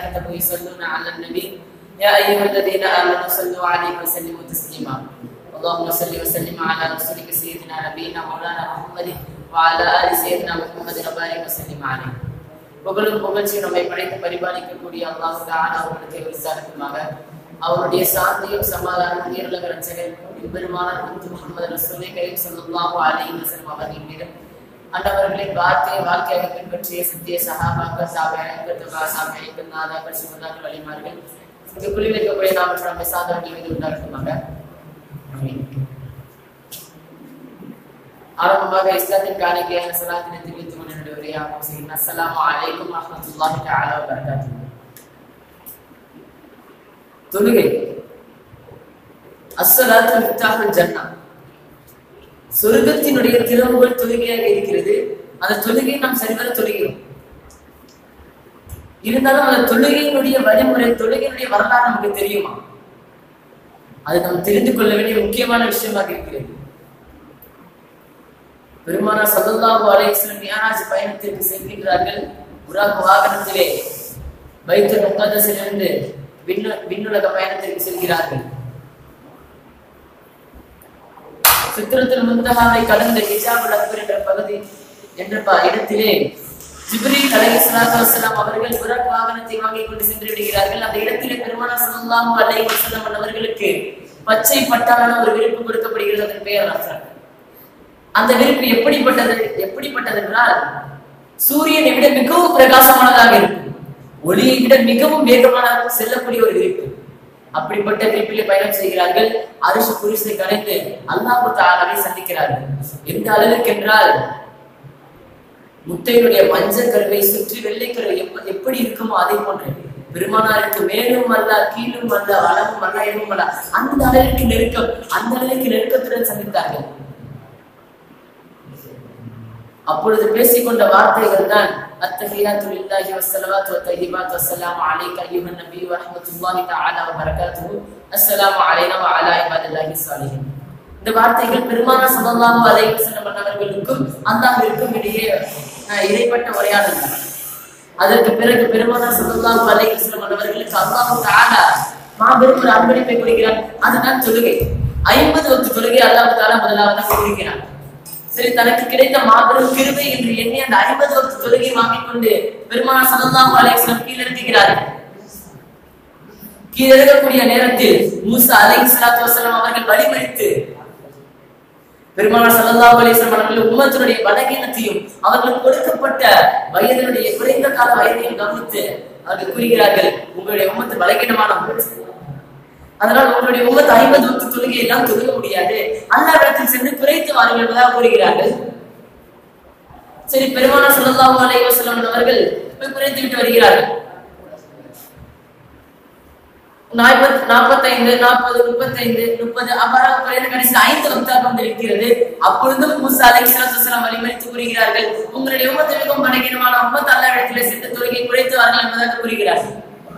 وملائكته يصلون على النبي يا أيها الذين آمنوا صلوا عليه وسلموا تسليما اللهم صل وسلم على رسولك سيدنا نبينا مولانا محمد وعلى آل سيدنا محمد وبارك وسلم عليه புகழும் புகழ்ச்சியும் நம்மை படைத்து பரிபாலிக்கக்கூடிய அல்லாஹ் தான அவர்களுக்கு விசாரிக்குமாக அவருடைய சாந்தியும் சமாதானம் உயர்லக ரச்சகர் பெருமானார் முத்து முகமது ரசூலை கரீம் ஸல்லல்லாஹு அலைஹி வஸல்லம் அவர்கள் மீதும் அண்டவர்களின் வார்த்தையை வாழ்க்கையாக பின்பற்றிய சத்திய சகாபாக்கள் சாபியாக்கள் துகா சாபியாக்கள் நாதாக்கள் சுமதாக்கள் வழிமார்கள் இங்கு குழி வைக்கக்கூடிய நாம் நம்மை சாதனங்கள் மீது உண்டாக்குமாக ஆமீன். ஆரம்பமாக இஸ்லாத்தின் காணிக்கையான சலாத்தினை தெரிவித்துக் கொண்டு என்னுடைய உரையாகும் செய்கிறேன் அஸ்ஸலாமு அலைக்கும் வரஹ்மத்துல்லாஹி தஆலா வபரகாத்துஹு தொழுகை அஸ்ஸலாத்து மிஃப்தாஹுல் ஜன்னா சொர்க்கத்தினுடைய திறவுகள் தொழுகையாக இருக்கிறது அந்த தொழுகையை நாம் சரிவர தொழுகிறோம் இருந்தாலும் அந்த தொழுகையினுடைய வழிமுறை தொழுகையினுடைய வரலாறு நமக்கு தெரியுமா அது நாம் தெரிந்து கொள்ள வேண்டிய முக்கியமான விஷயமாக இருக்கிறது பெருமானா சல்லல்லாஹு அலைஹி வஸல்லம் மியாராஜ் பயணத்திற்கு செல்கின்றார்கள் புராக் வாகனத்திலே பைத்துல் முகத்தஸிலிருந்து விண்ணு விண்ணுலக பயணத்திற்கு செல்கிறார்கள் சித்திரத்தில் முந்தகாவை கடந்த ஹிஜாபுல் அக்பர் என்ற பகுதி என்ற ப- இடத்திலே ஜிப்ரீல் அலைஹிஸ்ஸலாத்து வஸ்ஸலாம் அவர்கள் புராக் வாகனத்தை வாங்கி கொண்டு சென்று விடுகிறார்கள் அந்த இடத்திலே பெருமானா ஸல்லல்லாஹு அலைஹி வஸல்லம் அவர்களுக்கு பச்சை பட்டான ஒரு விருப்பு கொடுக்கப்படுகிறது அதன் பெயர் ரஃபர் அந்த விருப்பு எப்படிப்பட்டது எப்படிப்பட்டது என்றால் சூரியனை விட மிகவும் பிரகாசமானதாக இருக்கும் ஒளியை விட மிகவும் வேகமாக செல்லக்கூடிய ஒரு விருப்பு அப்படிப்பட்ட விருப்பிலே பயணம் செய்கிறார்கள் அரிசி குரிசை கலைந்து அல்லாஹு தாலாவை சந்திக்கிறார்கள் எந்த அளவிற்கு என்றால் முட்டையினுடைய மஞ்சள் கருவை சுற்றி வெள்ளைக்கரு எப்ப- எப்படி இருக்குமோ அதை போன்று பெருமானாருக்கு மேலும் அல்ல கீழும் அல்ல வளமும் அல்ல இடமும் அல்ல அந்த அளவிற்கு நெருக்கம் அந்த அளவிற்கு நெருக்கத்துடன் சந்தித்தார்கள் அப்பொழுது பேசிக்கொண்ட வார்த்தைகள் தான் அத்தஹியாத்து லில்லாஹி வஸ்ஸலவாத்து வத்தய்யிபாத்து வஸ்ஸலாமு அலைக அய்யுஹன் நபி வ ரஹ்மத்துல்லாஹி தஆலா வ பரகாத்துஹு அஸ்ஸலாமு அலைனா வ அலா இபாதில்லாஹி ஸாலிஹின் இந்த வார்த்தைகள் பெருமானார் ஸல்லல்லாஹு அலைஹி வஸல்லம் அவர்களுக்கும் அல்லாஹ்விற்கும் இடையே அஹ், இடைப்பட்ட உரையாடல் தான். அதற்கு பிறகு பெருமானார் ஸல்லல்லாஹு அலைஹி வஸல்லம் அவர்களுக்கு அல்லாஹ் தஆலா மாபெரும் ஒரு அன்பளிப்பை கொடுக்கிறார் அதுதான் தொழுகை ஐம்பது வக்து தொழுகை அல்லாஹ் தஆலா முதலாவதாக கொடுக்கிறார் சரி தனக்கு கிடைத்த மாபெரும் கிருபை என்று எண்ணி அந்த ஐம்பது வக்து தொழுகை வாங்கிக் கொண்டு பெருமானா சல்லல்லாஹு அலைஹி வஸல்லம் கீழிறங்குகிறார்கள் கீழிறங்கக்கூடிய நேரத்தில் மூசா அலைஹிஸ்ஸலாத்து வஸலாம் அவர்கள் வழிமறித்து பெருமானார் ஸல்லல்லாஹு அலைஹி வஸல்லம் அவர்கள் உம்மத்தினுடைய பலகீனத்தையும் அவர்களுக்கு கொடுக்கப்பட்ட வயதினுடைய குறைந்த கால வயதையும் கவனித்து அவர்கள் கூறுகிறார்கள் உங்களுடைய உம்மத்து பலகீனமான உம்மத்து அதனால் உங்களுடைய உம்மத்து ஐம்பது வக்து தொழுகை எல்லாம் தொழுக முடியாது அல்லாவிடத்தில் சென்று குறைத்து வாருங்கள் என்பதாக கூறுகிறார்கள் சரி பெருமானார் ஸல்லல்லாஹு அலைஹி வஸல்லம் அவர்கள் போய் குறைத்து விட்டு வருகிறார்கள் நாற்பத் நாற்பத்தைந்து நாற்பது முப்பத்தைந்து முப்பது அவ்வாறாக குறைந்த கடைசி ஐந்து வக்தாக வந்து இருக்கிறது அப்பொழுதும் மூசா அலைஹிஸ்ஸலாத்து வஸலாம் வழிமறித்து கூறுகிறார்கள் உங்களுடைய உம்மத்து மிகவும் பலகீனமான உம்மத்து அல்லாவிடத்திலே சென்று தொழுகை குறைத்து வாருங்கள் என்பதாக கூறுகிறார்கள்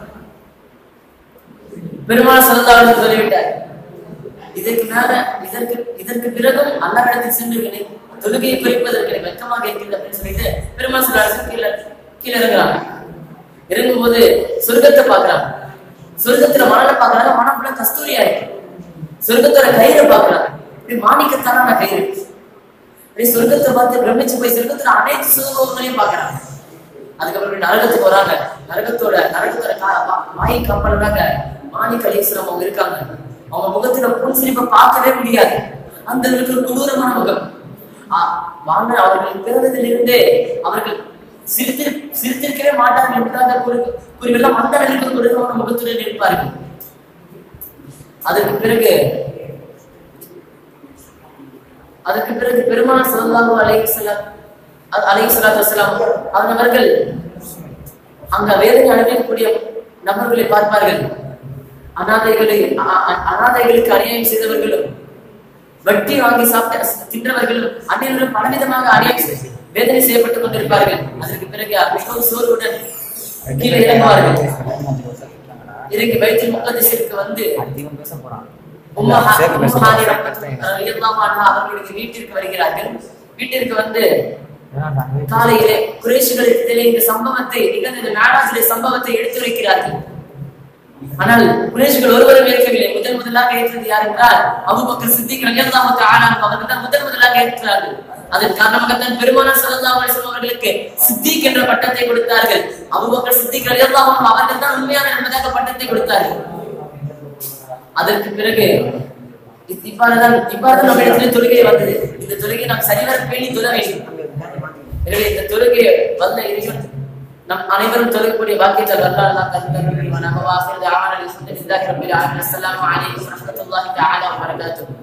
பெருமாள் சல்லல்லாஹு சொல்லிவிட்டார் இதற்கு மேல இதற்கு இதற்கு பிறகும் அல்லாஹ்விடத்தில் சென்று வினை தொழுகையை குறைப்பதற்கு எனக்கு வெட்கமாக இருக்கிறது அப்படின்னு சொல்லிட்டு பெருமாள் சொல்லாரு கீழே கீழே இறங்குறாங்க இறங்கும் போது சொர்க்கத்தை பாக்குறாங்க சொர்க்கத்துல மணலை பாக்குறாங்க மனம் ஃபுல்லா கஸ்தூரியா இருக்கு சொர்க்கத்தோட கயிறை பாக்குறாங்க இப்படி மாணிக்கத்தான கயிறு இப்படி சொர்க்கத்தை பார்த்து பிரமிச்சு போய் சொர்க்கத்துல அனைத்து சுகங்களையும் பாக்குறாங்க அதுக்கப்புறம் இப்படி நரகத்துக்கு வராங்க நரகத்தோட நரகத்தோட கா- மா- மாயை கப்பல்னாங்க மாணி கலீஸ்வரம் அவங்க இருக்காங்க அவங்க முகத்துல புன்சிரிப்பை பார்க்கவே முடியாது அந்த அளவுக்கு ஒரு கொடூரமான முகம் ஆ, வாழ்ந்த அவர்கள் பிறந்ததிலிருந்தே அவர்கள் சிரித்து சிரித்திருக்கவே மாட்டார்கள் என்பதாக கூறு கூறியெல்லாம் அந்த அளவுக்கு கொடூரமான முகத்துடன் இருப்பார்கள் அதற்கு பிறகு அதற்கு பிறகு பெருமானார் ஸல்லல்லாஹு அலைஹி வஸல்லம் அ- அலைஹி ஸலாத்து வஸலாம் அவர்கள் அங்க வேதனை அனுபவிக்கக்கூடிய நபர்களை பார்ப்பார்கள் அனாதைகளை அ- அ- அனாதைகளுக்கு அநியாயம் செய்தவர்களும் வட்டி வாங்கி சாப்பிட்ட தின்றவர்களும் அனைவரும் பலவிதமாக அநியாயம் செய்- வேதனை செய்யப்பட்டுக் கொண்டிருப்பார்கள் அதற்கு பிறகு மிகவும் சோர்வுடன் கீழே இறங்குவார்கள் இறங்கி வைத்து முகதிசிற்கு வந்து அதிகம் பேச போறான் உம்மா ஹா- சேர்த்து பேச உம்மா ஹானி போறான். ரஹ்மத்துல்லாஹி ரலியல்லாஹு அன்ஹா அவர்களுடைய வீட்டிற்கு வருகிறார்கள் வீட்டிற்கு வந்து காலையிலே குறைஷிகளிடத்திலே இந்த சம்பவத்தை நிகழ்ந்த இந்த மேராஜுடைய சம்பவத்தை எடுத்துரைக்கிறார்கள் ஆனால் குறைஷிகள் ஒருவரும் ஏற்கவில்லை முதல் முதலாக ஏற்றது யார் என்றால் அபூபக்கர் சித்திக் ரலியல்லாஹு தஆலா அன்ஹு அவர்கள் தான் முதல் முதலாக ஏற்கிறார்கள் அதன் காரணமாக தான் பெருமானார் ஸல்லல்லாஹு அலைஹி வஸல்லம் அவர்களுக்கு சித்திக் என்ற பட்டத்தை கொடுத்தார்கள் அபூபக்கர் சித்திக் ரலியல்லாஹு அன்ஹு அவர்கள் தான் உண்மையான என்பதாக பட்டத்தை கொடுத்தார்கள் அதற்கு பிறகு இ- இவ்வாறுதான் இவ்வாறு நம்ம இடத்துல தொழுகை வந்தது இந்த தொழுகை நாம் சரிவர பேணி தொழ வேண்டும் எனவே இந்த தொழுகை வந்த இறைவன் நம் அனைவரும் தொழக்கூடிய பாக்கியத்தை அல்லாஹ் அல்லாஹ் தந்தருள்வானாக வாசிர் தாவான அல்ஹம்துலில்லாஹி ரப்பில் ஆலமீன் அஸ்ஸலாமு அலைக்கும் வரஹ்மத்துல்லாஹி தஆலா வபரகாத்துஹு